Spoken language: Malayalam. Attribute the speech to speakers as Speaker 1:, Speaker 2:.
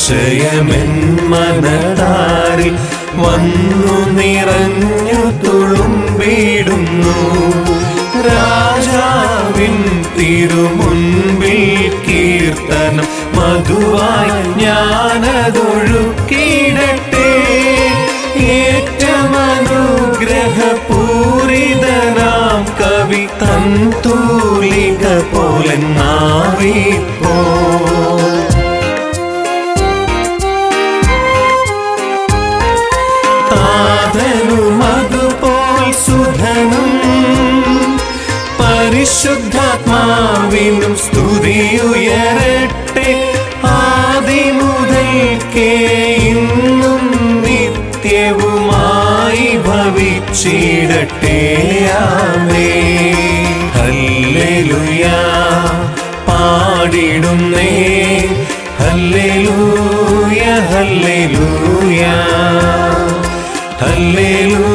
Speaker 1: അതിശയമെൻ മനതാരിൽ വന്നു നിറഞ്ഞു തുളുമ്പിടുന്നു രാജാവിൻ തിരുമുൻപിൽ കീർത്തനം മധുവായി ഞാനതൊഴുക്കിടട്ടെ ഏറ്റമനുഗ്രഹപൂരിതനാം കവി തന്തൂലിക പോലെ നാവിപ്പോ താതനും അതുപോൽ സുധനും പരിശുദ്ധാത്മാവിനും സ്തുതിയുയരട്ടെ ആദിമുതൽക്കേ ഇന്നും നിത്യവുമായി ഭവിച്ചിടട്ടെ ആമേ ഹല്ലേലൂയാ പാടിടുന്നേ ഹല്ലേലൂയ ഹല്ലേലൂയ ഹല്ലേലൂയ